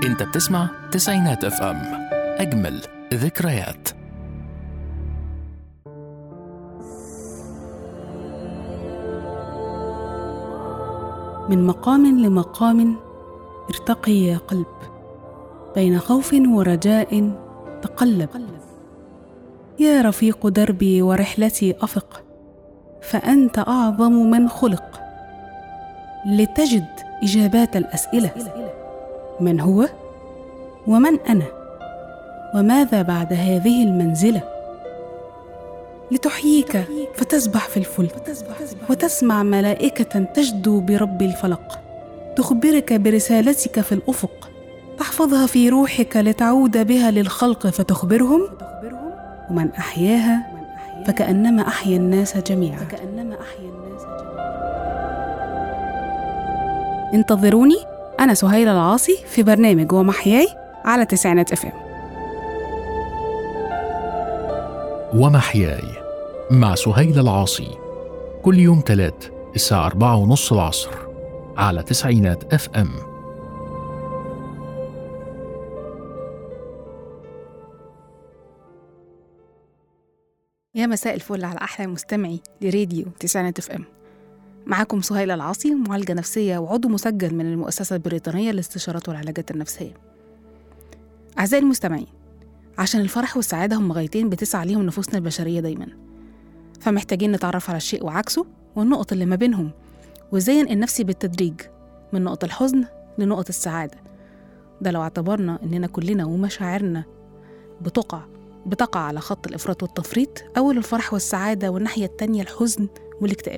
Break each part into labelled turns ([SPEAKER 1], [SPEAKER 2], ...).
[SPEAKER 1] انت بتسمع تسعينات اف ام اجمل ذكريات
[SPEAKER 2] من مقام لمقام ارتقي يا قلب بين خوف ورجاء تقلب يا رفيق دربي ورحلتي افق فانت اعظم من خلق لتجد اجابات الاسئله من هو ومن انا وماذا بعد هذه المنزله لتحييك فتسبح في الفلك وتسمع ملائكه تجدو برب الفلق تخبرك برسالتك في الافق تحفظها في روحك لتعود بها للخلق فتخبرهم ومن احياها فكانما احيا الناس جميعا انتظروني انا سهيله العاصي في برنامج ومحياي على تسعينات اف ام
[SPEAKER 1] ومحياي مع سهيل العاصي كل يوم تلات الساعة أربعة ونص العصر على تسعينات اف ام
[SPEAKER 2] يا مساء الفل على احلى مستمعي لراديو تسعينات اف ام معاكم سهيلة العاصي معالجة نفسية وعضو مسجل من المؤسسة البريطانية للاستشارات والعلاجات النفسية أعزائي المستمعين عشان الفرح والسعادة هم غايتين بتسعى ليهم نفوسنا البشرية دايما فمحتاجين نتعرف على الشيء وعكسه والنقط اللي ما بينهم وازاي ننقل نفسي بالتدريج من نقط الحزن لنقط السعادة ده لو اعتبرنا إننا كلنا ومشاعرنا بتقع بتقع على خط الإفراط والتفريط أول الفرح والسعادة والناحية التانية الحزن والاكتئاب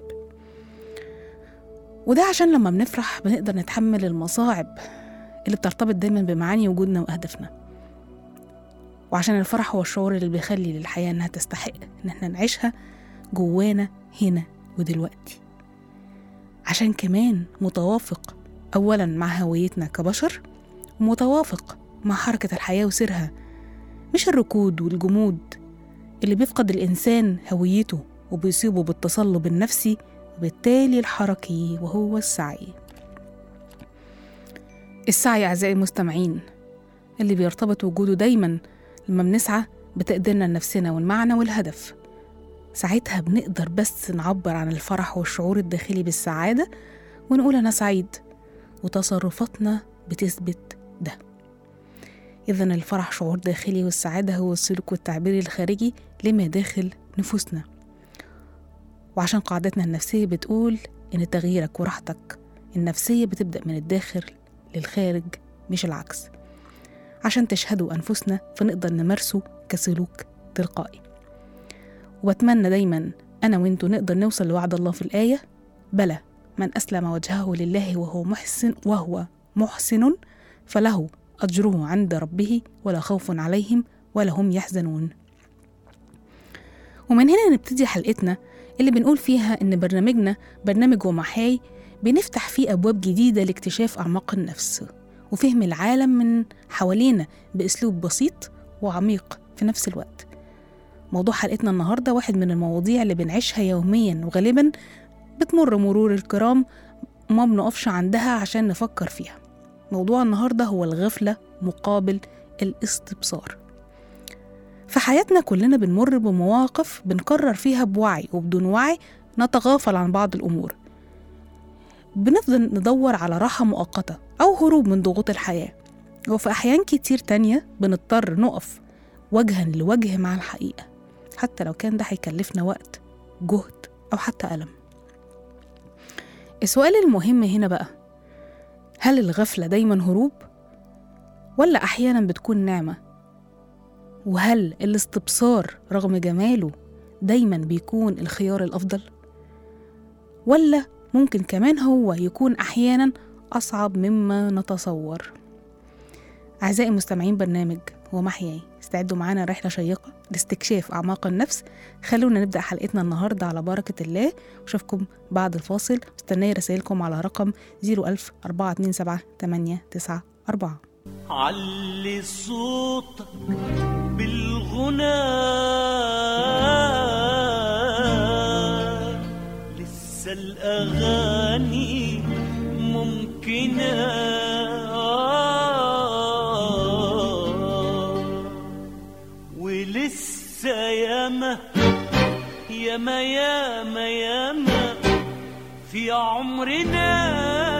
[SPEAKER 2] وده عشان لما بنفرح بنقدر نتحمل المصاعب اللي بترتبط دايما بمعاني وجودنا وأهدافنا وعشان الفرح هو الشعور اللي بيخلي للحياة إنها تستحق إن احنا نعيشها جوانا هنا ودلوقتي عشان كمان متوافق أولا مع هويتنا كبشر ومتوافق مع حركة الحياة وسيرها مش الركود والجمود اللي بيفقد الإنسان هويته وبيصيبه بالتصلب النفسي وبالتالي الحركي وهو السعي السعي أعزائي المستمعين اللي بيرتبط وجوده دايما لما بنسعى بتقديرنا لنفسنا والمعنى والهدف ساعتها بنقدر بس نعبر عن الفرح والشعور الداخلي بالسعادة ونقول أنا سعيد وتصرفاتنا بتثبت ده إذا الفرح شعور داخلي والسعادة هو السلوك والتعبير الخارجي لما داخل نفوسنا وعشان قاعدتنا النفسية بتقول إن تغييرك وراحتك النفسية بتبدأ من الداخل للخارج مش العكس عشان تشهدوا أنفسنا فنقدر نمارسه كسلوك تلقائي وبتمنى دايما أنا وإنتوا نقدر نوصل لوعد الله في الآية بلى من أسلم وجهه لله وهو محسن وهو محسن فله أجره عند ربه ولا خوف عليهم ولا هم يحزنون ومن هنا نبتدي حلقتنا اللي بنقول فيها إن برنامجنا برنامج ومحاي بنفتح فيه أبواب جديدة لاكتشاف أعماق النفس وفهم العالم من حوالينا بأسلوب بسيط وعميق في نفس الوقت موضوع حلقتنا النهاردة واحد من المواضيع اللي بنعيشها يوميا وغالبا بتمر مرور الكرام ما بنقفش عندها عشان نفكر فيها موضوع النهاردة هو الغفلة مقابل الاستبصار في حياتنا كلنا بنمر بمواقف بنقرر فيها بوعي وبدون وعي نتغافل عن بعض الأمور بنفضل ندور على راحة مؤقتة أو هروب من ضغوط الحياة وفي أحيان كتير تانية بنضطر نقف وجها لوجه مع الحقيقة حتى لو كان ده هيكلفنا وقت جهد أو حتى ألم السؤال المهم هنا بقى هل الغفلة دايما هروب؟ ولا أحيانا بتكون نعمة؟ وهل الاستبصار رغم جماله دايما بيكون الخيار الأفضل؟ ولا ممكن كمان هو يكون أحيانا أصعب مما نتصور أعزائي مستمعين برنامج ومحياي استعدوا معانا رحلة شيقة لاستكشاف أعماق النفس خلونا نبدأ حلقتنا النهاردة على بركة الله وأشوفكم بعد الفاصل مستنية رسائلكم على رقم 01000 427 894
[SPEAKER 3] علي صوتك بالغنى لسه الأغاني ممكنة عمرنا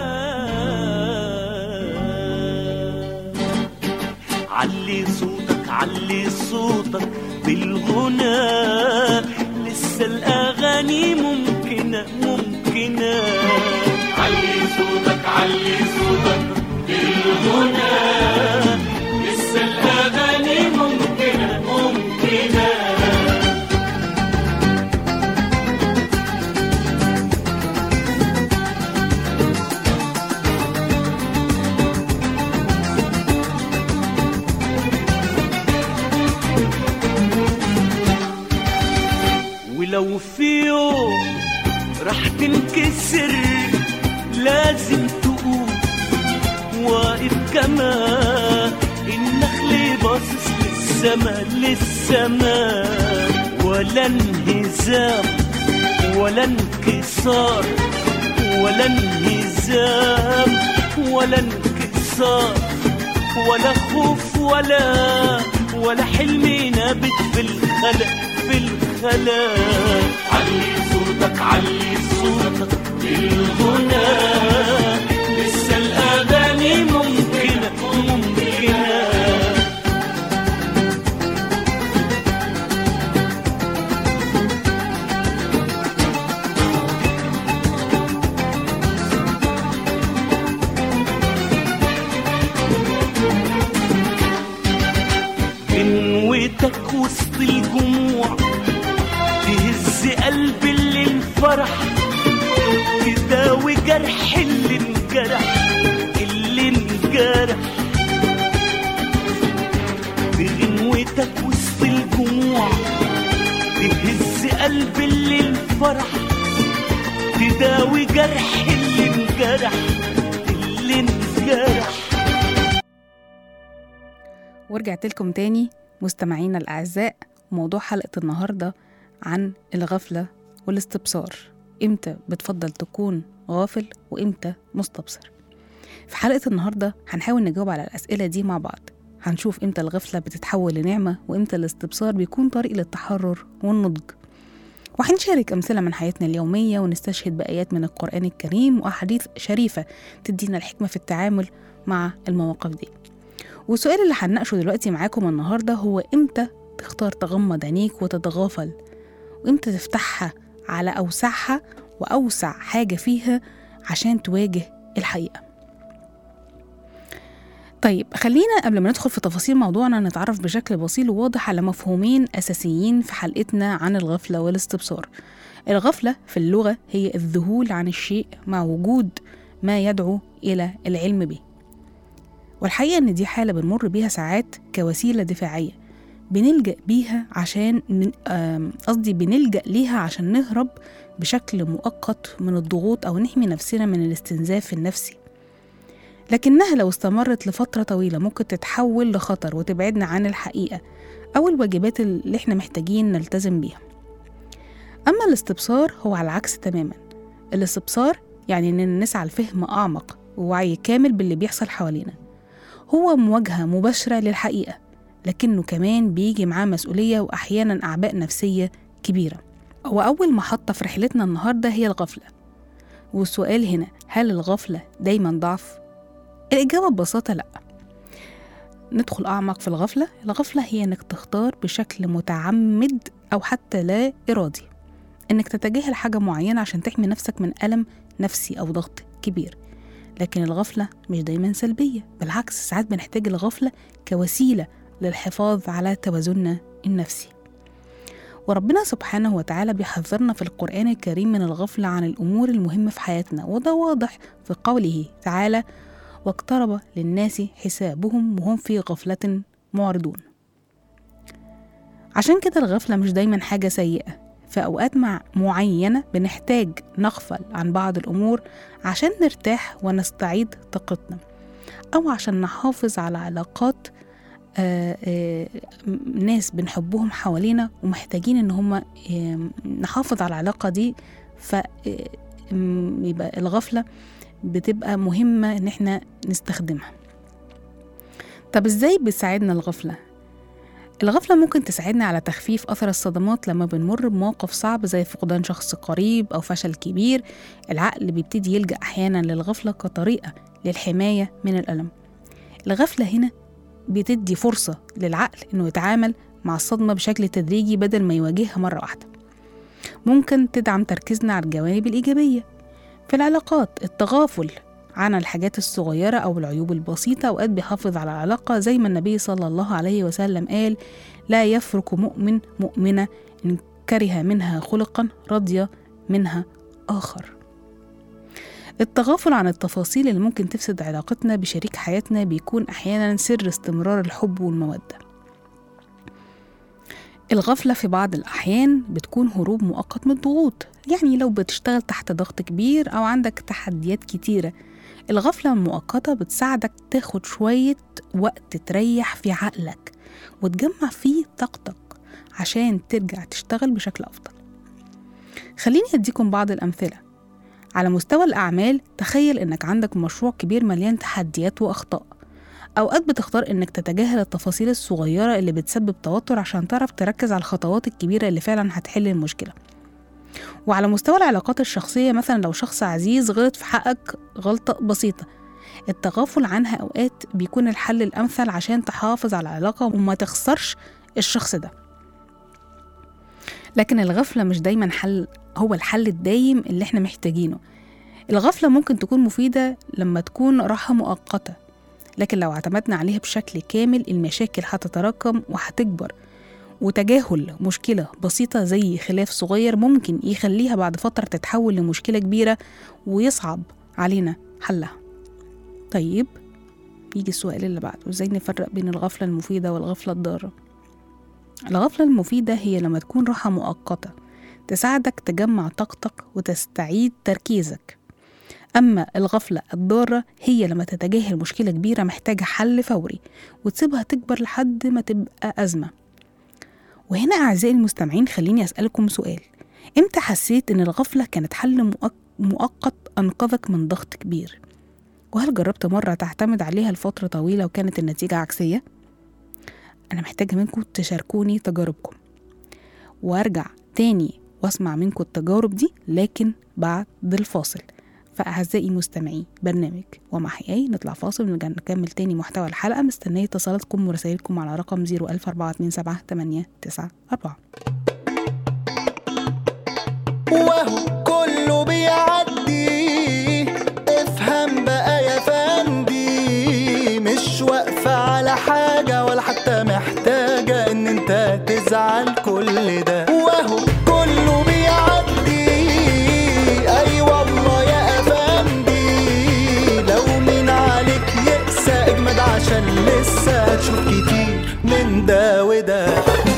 [SPEAKER 3] علي صوتك علي صوتك بالغنى لسه الأغاني ممكنة ممكنة علي صوتك علي صوتك بالغنى لسه الأغاني ممكنة ممكنة ولو في يوم راح تنكسر لازم تقوم واقف كما النخل باصص للسما للسما ولا انهزام ولا انكسار ولا انهزام ولا انكسار ولا خوف ولا ولا حلم نابت في الخلق في الخلق علي صوتك علي صوتك بالغنى لسه الأغاني ممكنة ممكنة قنوتك وسط الجموع تهز قلب اللي انفرح تداوي جرح اللي انجرح اللي انجرح بغنوتك وسط الجموع تهز قلب اللي انفرح تداوي جرح اللي انجرح اللي انجرح
[SPEAKER 2] ورجعت لكم تاني مستمعينا الأعزاء موضوع حلقة النهاردة عن الغفلة والاستبصار إمتى بتفضل تكون غافل وإمتى مستبصر في حلقة النهاردة هنحاول نجاوب على الأسئلة دي مع بعض هنشوف إمتى الغفلة بتتحول لنعمة وإمتى الاستبصار بيكون طريق للتحرر والنضج وهنشارك أمثلة من حياتنا اليومية ونستشهد بآيات من القرآن الكريم وأحاديث شريفة تدينا الحكمة في التعامل مع المواقف دي والسؤال اللي هنناقشه دلوقتي معاكم النهارده هو امتى تختار تغمض عينيك وتتغافل وامتى تفتحها على اوسعها واوسع حاجه فيها عشان تواجه الحقيقه طيب خلينا قبل ما ندخل في تفاصيل موضوعنا نتعرف بشكل بسيط وواضح على مفهومين اساسيين في حلقتنا عن الغفله والاستبصار الغفله في اللغه هي الذهول عن الشيء مع وجود ما يدعو الى العلم به والحقيقة إن دي حالة بنمر بيها ساعات كوسيلة دفاعية بنلجأ بيها عشان ن- آم، قصدي بنلجأ ليها عشان نهرب بشكل مؤقت من الضغوط أو نحمي نفسنا من الاستنزاف النفسي لكنها لو استمرت لفترة طويلة ممكن تتحول لخطر وتبعدنا عن الحقيقة أو الواجبات اللي احنا محتاجين نلتزم بيها أما الاستبصار هو على العكس تماما الاستبصار يعني إننا نسعى لفهم أعمق ووعي كامل باللي بيحصل حوالينا هو مواجهة مباشرة للحقيقة لكنه كمان بيجي معاه مسؤولية وأحيانا أعباء نفسية كبيرة وأول محطة في رحلتنا النهاردة هي الغفلة والسؤال هنا هل الغفلة دايما ضعف؟ الإجابة ببساطة لأ ندخل أعمق في الغفلة الغفلة هي إنك تختار بشكل متعمد أو حتى لا إرادي إنك تتجاهل حاجة معينة عشان تحمي نفسك من ألم نفسي أو ضغط كبير لكن الغفلة مش دايما سلبية بالعكس ساعات بنحتاج الغفلة كوسيلة للحفاظ على توازننا النفسي وربنا سبحانه وتعالى بيحذرنا في القرآن الكريم من الغفلة عن الأمور المهمة في حياتنا وده واضح في قوله تعالى واقترب للناس حسابهم وهم في غفلة معرضون عشان كده الغفلة مش دايما حاجة سيئة في أوقات مع معينة بنحتاج نغفل عن بعض الأمور عشان نرتاح ونستعيد طاقتنا أو عشان نحافظ على علاقات آه، آه، م- ناس بنحبهم حوالينا ومحتاجين إن هما آه، نحافظ على العلاقة دي فيبقى الغفلة بتبقى مهمة إن احنا نستخدمها طب إزاي بتساعدنا الغفلة؟ الغفلة ممكن تساعدنا على تخفيف أثر الصدمات لما بنمر بموقف صعب زي فقدان شخص قريب أو فشل كبير العقل بيبتدي يلجأ أحيانا للغفلة كطريقة للحماية من الألم الغفلة هنا بتدي فرصة للعقل إنه يتعامل مع الصدمة بشكل تدريجي بدل ما يواجهها مرة واحدة ممكن تدعم تركيزنا على الجوانب الإيجابية في العلاقات التغافل عن الحاجات الصغيرة أو العيوب البسيطة أوقات بيحافظ على العلاقة زي ما النبي صلى الله عليه وسلم قال لا يفرق مؤمن مؤمنة إن كره منها خلقا رضي منها آخر التغافل عن التفاصيل اللي ممكن تفسد علاقتنا بشريك حياتنا بيكون أحيانا سر استمرار الحب والمودة الغفلة في بعض الأحيان بتكون هروب مؤقت من الضغوط يعني لو بتشتغل تحت ضغط كبير أو عندك تحديات كتيرة الغفلة المؤقتة بتساعدك تاخد شوية وقت تريح في عقلك وتجمع فيه طاقتك عشان ترجع تشتغل بشكل أفضل خليني أديكم بعض الأمثلة على مستوى الأعمال تخيل إنك عندك مشروع كبير مليان تحديات وأخطاء أوقات بتختار إنك تتجاهل التفاصيل الصغيرة اللي بتسبب توتر عشان تعرف تركز على الخطوات الكبيرة اللي فعلا هتحل المشكلة وعلى مستوى العلاقات الشخصية مثلا لو شخص عزيز غلط في حقك غلطة بسيطة التغافل عنها أوقات بيكون الحل الأمثل عشان تحافظ على العلاقة وما تخسرش الشخص ده لكن الغفلة مش دايما حل هو الحل الدايم اللي احنا محتاجينه الغفلة ممكن تكون مفيدة لما تكون راحة مؤقتة لكن لو اعتمدنا عليها بشكل كامل المشاكل هتتراكم وهتكبر وتجاهل مشكلة بسيطة زي خلاف صغير ممكن يخليها بعد فترة تتحول لمشكلة كبيرة ويصعب علينا حلها طيب يجي السؤال اللي بعده ازاي نفرق بين الغفلة المفيدة والغفلة الضارة الغفلة المفيدة هي لما تكون راحة مؤقتة تساعدك تجمع طاقتك وتستعيد تركيزك أما الغفلة الضارة هي لما تتجاهل مشكلة كبيرة محتاجة حل فوري وتسيبها تكبر لحد ما تبقى أزمة وهنا أعزائي المستمعين خليني أسألكم سؤال إمتى حسيت إن الغفلة كانت حل مؤك- مؤقت أنقذك من ضغط كبير؟ وهل جربت مرة تعتمد عليها لفترة طويلة وكانت النتيجة عكسية؟ أنا محتاجة منكم تشاركوني تجاربكم وأرجع تاني وأسمع منكم التجارب دي لكن بعد الفاصل فأعزائي مستمعي برنامج ومحياي نطلع فاصل ونرجع نكمل تاني محتوى الحلقة مستنية اتصالاتكم ورسائلكم على رقم 01427
[SPEAKER 4] وهو كله بيعدي افهم بقى يا فندي مش واقفة على حاجة ولا حتى محتاجة ان انت تزعل كل ده وهو كله بيعدي اي والله يا افندي لو مين عليك يقسى اجمد عشان لسه هتشوف كتير من ده وده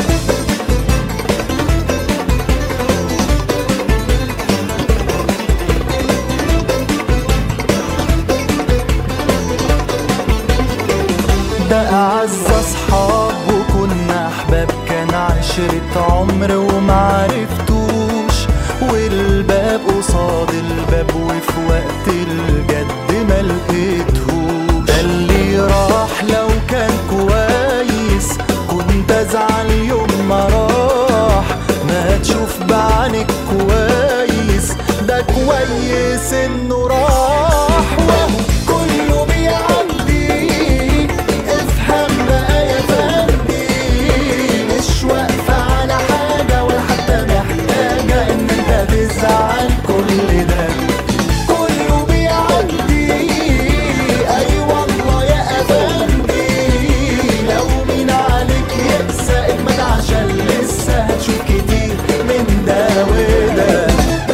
[SPEAKER 4] ده أعز أصحاب وكنا أحباب كان عشرة عمر ومعرفتوش والباب قصاد الباب وفي وقت الجد ملقيتهوش ده اللي راح لو كان كويس كنت أزعل يوم ما راح ما تشوف بعينك كويس ده كويس إنه راح وهو كله بيعدي افهم بقى يا فندي مش واقفة على حاجة ولا حتى محتاجة إن أنت تزعل كل ده كله بيعدي أي والله يا أفندي لو مين عليك يقسى اجمد عشان لسه هتشوف كتير من ده وده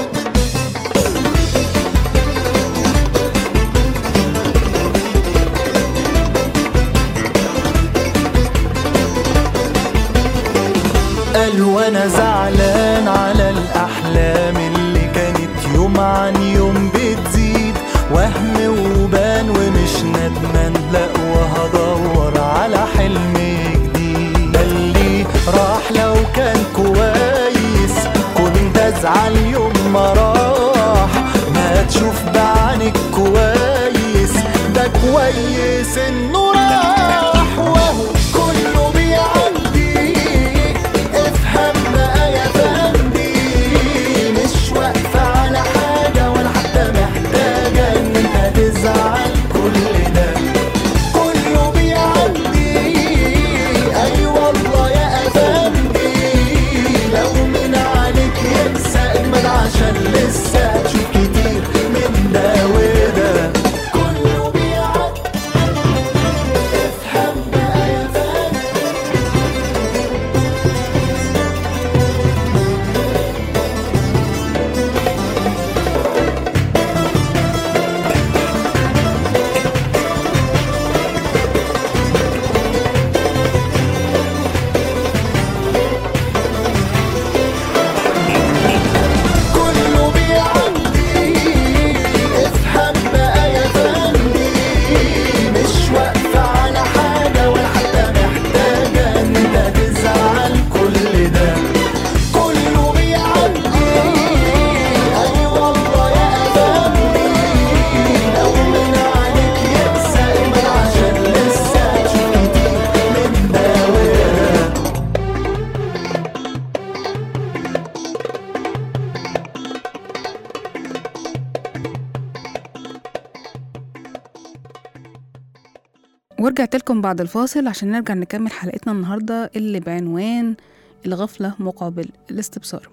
[SPEAKER 4] قال وانا زعلان على الاحلام اللي كانت يوم عن يوم بتزيد وهم وبان ومش ندمان لا وهدور على حلم جديد ده اللي راح لو كان كويس كنت ازعل يوم ما راح ما تشوف بعينك كويس ده كويس انه راح وهو كله بيعدي
[SPEAKER 2] ورجعت لكم بعد الفاصل عشان نرجع نكمل حلقتنا النهاردة اللي بعنوان الغفلة مقابل الاستبصار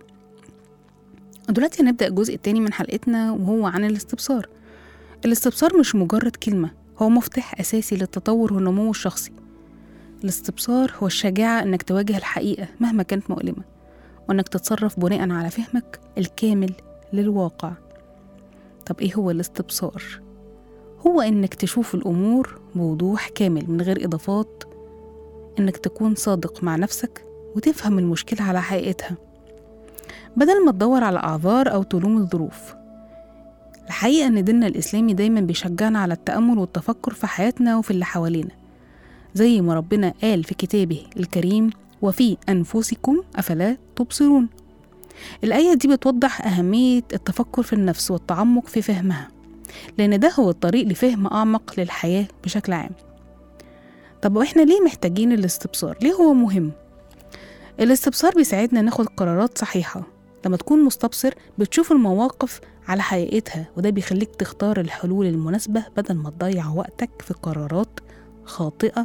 [SPEAKER 2] دلوقتي هنبدأ الجزء التاني من حلقتنا وهو عن الاستبصار الاستبصار مش مجرد كلمة هو مفتاح أساسي للتطور والنمو الشخصي الاستبصار هو الشجاعة إنك تواجه الحقيقة مهما كانت مؤلمة وإنك تتصرف بناء على فهمك الكامل للواقع طب إيه هو الاستبصار؟ هو إنك تشوف الأمور بوضوح كامل من غير إضافات إنك تكون صادق مع نفسك وتفهم المشكلة على حقيقتها بدل ما تدور على أعذار أو تلوم الظروف الحقيقة إن ديننا الإسلامي دايما بيشجعنا على التأمل والتفكر في حياتنا وفي اللي حوالينا زي ما ربنا قال في كتابه الكريم وفي أنفسكم أفلا تبصرون الآية دي بتوضح أهمية التفكر في النفس والتعمق في فهمها لأن ده هو الطريق لفهم أعمق للحياة بشكل عام طب وإحنا ليه محتاجين الاستبصار؟ ليه هو مهم؟ الاستبصار بيساعدنا ناخد قرارات صحيحة لما تكون مستبصر بتشوف المواقف على حقيقتها وده بيخليك تختار الحلول المناسبة بدل ما تضيع وقتك في قرارات خاطئة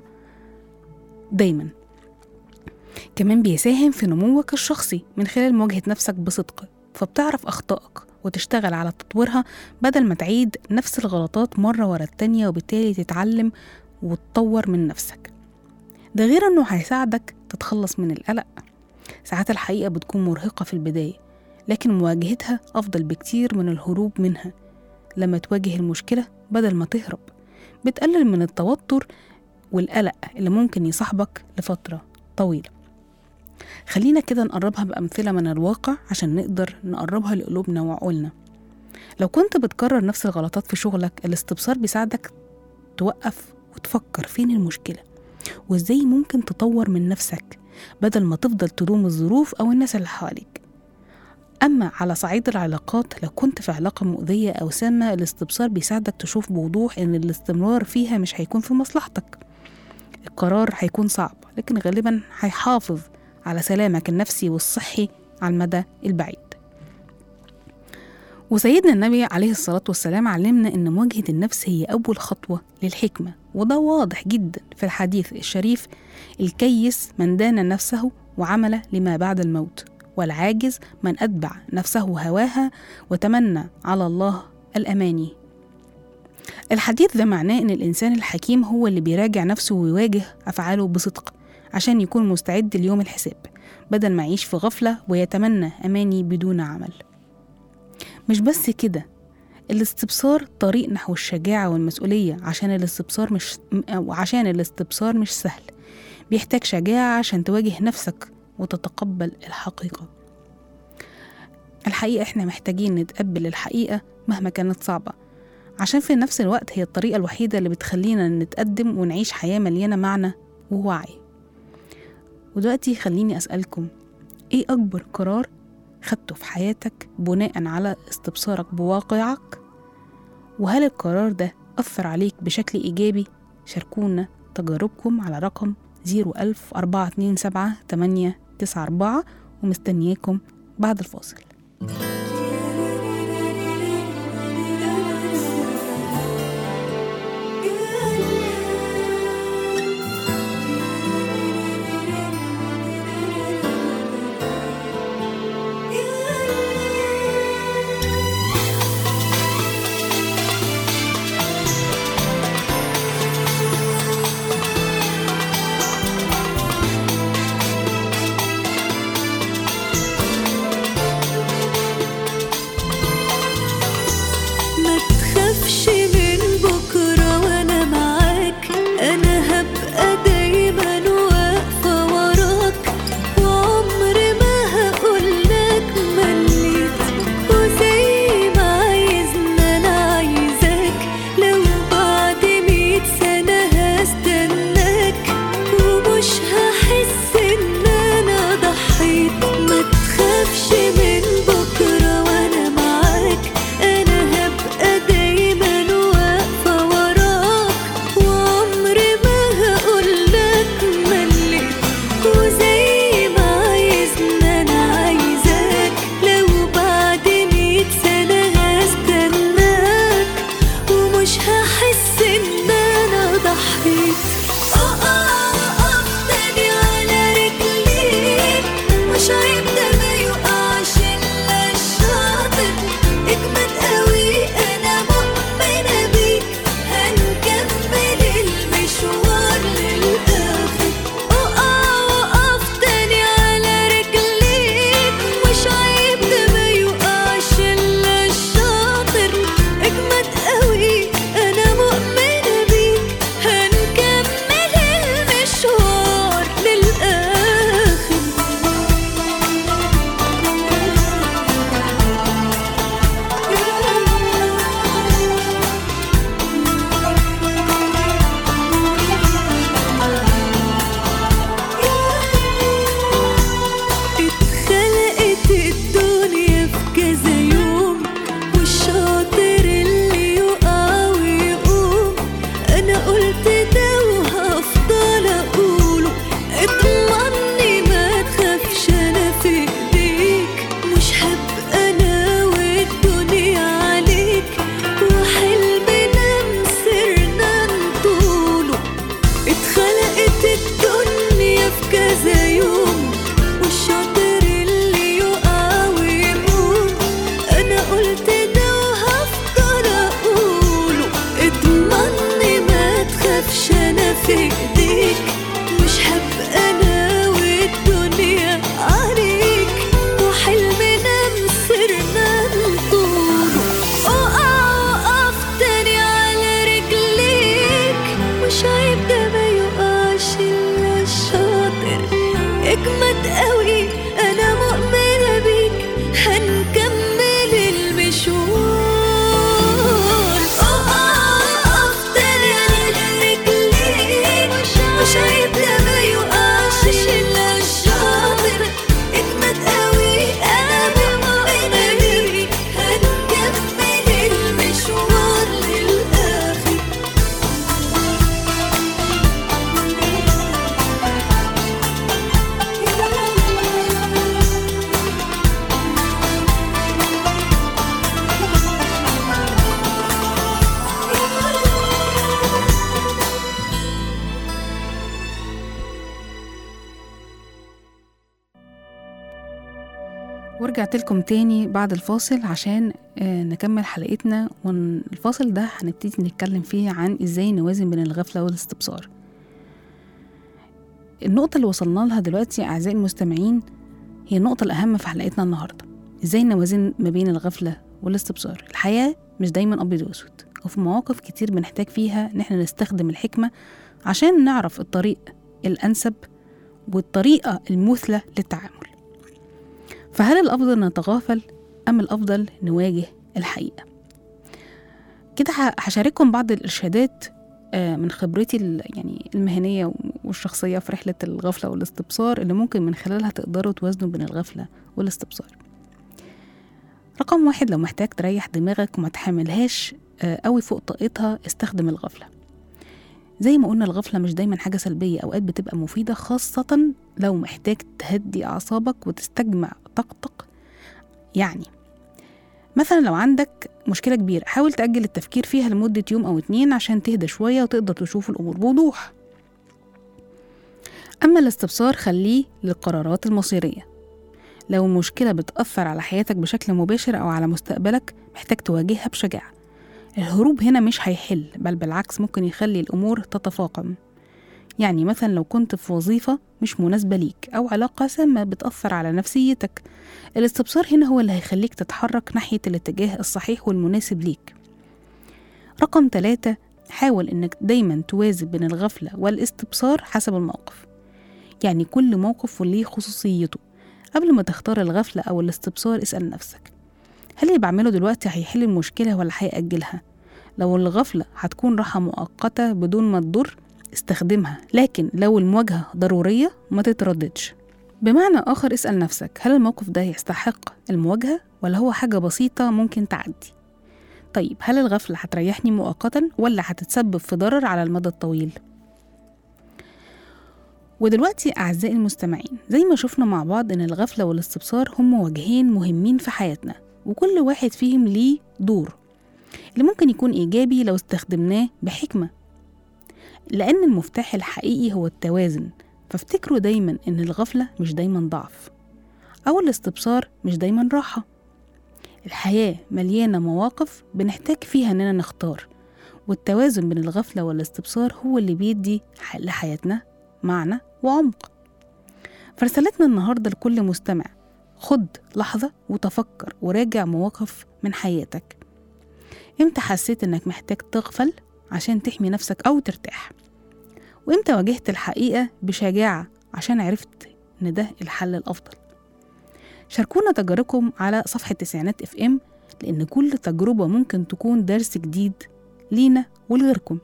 [SPEAKER 2] دايما كمان بيساهم في نموك الشخصي من خلال مواجهة نفسك بصدق فبتعرف أخطائك وتشتغل على تطويرها بدل ما تعيد نفس الغلطات مرة ورا التانية وبالتالي تتعلم وتطور من نفسك ده غير انه هيساعدك تتخلص من القلق ساعات الحقيقة بتكون مرهقة في البداية لكن مواجهتها أفضل بكتير من الهروب منها لما تواجه المشكلة بدل ما تهرب بتقلل من التوتر والقلق اللي ممكن يصاحبك لفترة طويلة خلينا كده نقربها بأمثلة من الواقع عشان نقدر نقربها لقلوبنا وعقولنا لو كنت بتكرر نفس الغلطات في شغلك الاستبصار بيساعدك توقف وتفكر فين المشكلة وازاي ممكن تطور من نفسك بدل ما تفضل تلوم الظروف أو الناس اللي حواليك أما على صعيد العلاقات لو كنت في علاقة مؤذية أو سامة الاستبصار بيساعدك تشوف بوضوح إن الاستمرار فيها مش هيكون في مصلحتك القرار هيكون صعب لكن غالبا هيحافظ على سلامك النفسي والصحي على المدى البعيد وسيدنا النبي عليه الصلاة والسلام علمنا إن مواجهة النفس هي أول خطوة للحكمة وده واضح جدا في الحديث الشريف الكيس من دان نفسه وعمل لما بعد الموت والعاجز من أتبع نفسه هواها وتمنى على الله الأماني الحديث ده معناه إن الإنسان الحكيم هو اللي بيراجع نفسه ويواجه أفعاله بصدق عشان يكون مستعد ليوم الحساب بدل ما يعيش في غفلة ويتمنى أماني بدون عمل مش بس كده الاستبصار طريق نحو الشجاعة والمسؤولية عشان الاستبصار مش وعشان الاستبصار مش سهل بيحتاج شجاعة عشان تواجه نفسك وتتقبل الحقيقة الحقيقة احنا محتاجين نتقبل الحقيقة مهما كانت صعبة عشان في نفس الوقت هي الطريقة الوحيدة اللي بتخلينا نتقدم ونعيش حياة مليانة معنى ووعي ودلوقتي خليني أسألكم إيه أكبر قرار خدته في حياتك بناء على استبصارك بواقعك وهل القرار ده أثر عليك بشكل إيجابي شاركونا تجاربكم على رقم 01000 427 894 ومستنياكم بعد الفاصل
[SPEAKER 5] ما تخافش من بكرة وأنا معاك أنا هبقى دايما واقفة وراك وعمري ما هقولك مليت وزي ما عايزنا أنا عايزاك لو بعد مية سنة هستناك ومش هحس إن أنا ضحيت ما تخافش من بكرة وأنا معاك أنا هبقى دايما واقفة وراك وعمري ما هقولك مليت وزي ما عايزنا أنا عايزاك لو بعد مية سنة هستناك ومش هحس إن أنا ضحيت أقف تاني على رجليك مش عيب ده ما يقعش إلا الشاطر اجمد قوي أنا مؤمنة بيك هنكمل المشوار للآخر أقف تاني على رجليك مش عيب ده ما يقعش إلا الشاطر اجمد قوي أنا مؤمنة بيك هنكمل المشوار للآخر اتخلقت الدنيا في كذا يوم والشاطر اللي يقع ويقوم انا قلت ده وهفضل اقوله اطمني ما تخافش انا في ايديك مش هبقى انا والدنيا عليك وحلمنا مسرنا نطوله اتخلقت الدنيا في كذا يوم والشاطر اللي يقع ويقوم انا قلت ده وهفضل اقوله اضمني ما تخافش انا في ايديك مش هبقى انا والدنيا عليك وحلمنا مسرنا نطوله اقف تاني على رجليك مش عيب ده ما يقعش الا الشاطر اجمد قوي انا مؤمنه بيك هنكمل المشوار اقف تاني على رجليك مش عيب ده ما يقعش الا الشاطر اجمد قوي انا مؤمنه بيك هنكمل المشوار للاخر
[SPEAKER 2] ورجعت لكم تاني بعد الفاصل عشان آه، نكمل حلقتنا والفاصل ده هنبتدي نتكلم فيه عن ازاي نوازن بين الغفلة والاستبصار النقطة اللي وصلنا لها دلوقتي أعزائي المستمعين هي النقطة الأهم في حلقتنا النهاردة ازاي نوازن ما بين الغفلة والاستبصار الحياة مش دايما أبيض وأسود وفي مواقف كتير بنحتاج فيها إن احنا نستخدم الحكمة عشان نعرف الطريق الأنسب والطريقة المثلى للتعامل فهل الأفضل نتغافل أم الأفضل نواجه الحقيقة؟ كده ه- هشارككم بعض الإرشادات آه، من خبرتي ال- يعني المهنية والشخصية في رحلة الغفلة والاستبصار اللي ممكن من خلالها تقدروا توازنوا بين الغفلة والاستبصار رقم واحد لو محتاج تريح دماغك وما تحملهاش آه، قوي فوق طاقتها استخدم الغفلة زي ما قلنا الغفلة مش دايما حاجة سلبية أوقات بتبقى مفيدة خاصة لو محتاج تهدي أعصابك وتستجمع طاقتك يعني مثلا لو عندك مشكلة كبيرة حاول تأجل التفكير فيها لمدة يوم أو اتنين عشان تهدى شوية وتقدر تشوف الأمور بوضوح أما الاستبصار خليه للقرارات المصيرية لو المشكلة بتأثر على حياتك بشكل مباشر أو على مستقبلك محتاج تواجهها بشجاعة الهروب هنا مش هيحل بل بالعكس ممكن يخلي الأمور تتفاقم يعني مثلا لو كنت في وظيفة مش مناسبة ليك أو علاقة سامة بتأثر على نفسيتك الاستبصار هنا هو اللي هيخليك تتحرك ناحية الاتجاه الصحيح والمناسب ليك رقم ثلاثة حاول إنك دايما توازن بين الغفلة والاستبصار حسب الموقف يعني كل موقف وليه خصوصيته قبل ما تختار الغفلة أو الاستبصار اسأل نفسك هل اللي بعمله دلوقتي هيحل المشكلة ولا هيأجلها؟ لو الغفلة هتكون راحة مؤقتة بدون ما تضر استخدمها لكن لو المواجهة ضرورية ما تترددش بمعنى آخر اسأل نفسك هل الموقف ده يستحق المواجهة ولا هو حاجة بسيطة ممكن تعدي طيب هل الغفلة هتريحني مؤقتا ولا هتتسبب في ضرر على المدى الطويل ودلوقتي أعزائي المستمعين زي ما شفنا مع بعض إن الغفلة والاستبصار هم وجهين مهمين في حياتنا وكل واحد فيهم ليه دور اللي ممكن يكون إيجابي لو استخدمناه بحكمة لأن المفتاح الحقيقي هو التوازن فافتكروا دايما إن الغفلة مش دايما ضعف أو الاستبصار مش دايما راحة الحياة مليانة مواقف بنحتاج فيها إننا نختار والتوازن بين الغفلة والاستبصار هو اللي بيدي ح- لحياتنا معنى وعمق فرسالتنا النهاردة لكل مستمع خد لحظة وتفكر وراجع مواقف من حياتك امتى حسيت انك محتاج تغفل عشان تحمي نفسك أو ترتاح وامتى واجهت الحقيقة بشجاعة عشان عرفت ان ده الحل الأفضل شاركونا تجاربكم على صفحة تسعينات اف ام لأن كل تجربة ممكن تكون درس جديد لينا ولغيركم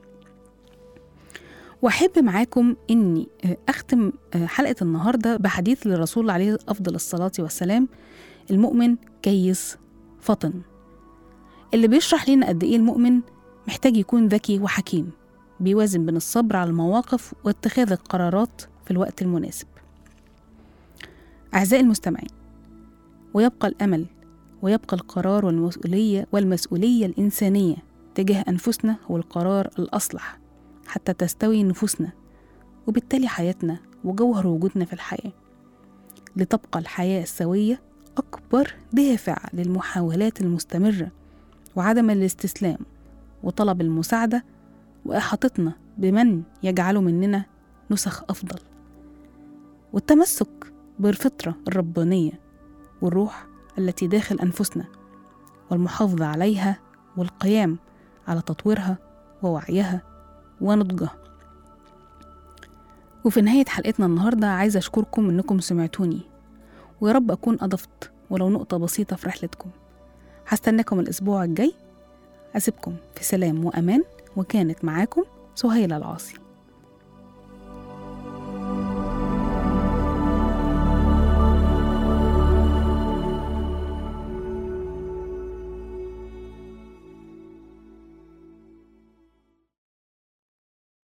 [SPEAKER 2] وأحب معاكم إني أختم حلقة النهاردة بحديث للرسول عليه أفضل الصلاة والسلام المؤمن كيس فطن اللي بيشرح لنا قد إيه المؤمن محتاج يكون ذكي وحكيم بيوازن بين الصبر على المواقف واتخاذ القرارات في الوقت المناسب أعزائي المستمعين ويبقى الأمل ويبقى القرار والمسؤولية والمسؤولية الإنسانية تجاه أنفسنا هو القرار الأصلح حتى تستوي نفوسنا وبالتالي حياتنا وجوهر وجودنا في الحياة لتبقى الحياة السوية أكبر دافع للمحاولات المستمرة وعدم الاستسلام وطلب المساعدة وإحاطتنا بمن يجعل مننا نسخ أفضل والتمسك بالفطرة الربانية والروح التي داخل أنفسنا والمحافظة عليها والقيام على تطويرها ووعيها ونضجها وفي نهاية حلقتنا النهاردة عايزة أشكركم إنكم سمعتوني ويا رب أكون أضفت ولو نقطة بسيطة في رحلتكم هستناكم الأسبوع الجاي أسيبكم في سلام وأمان وكانت معاكم سهيلة العاصي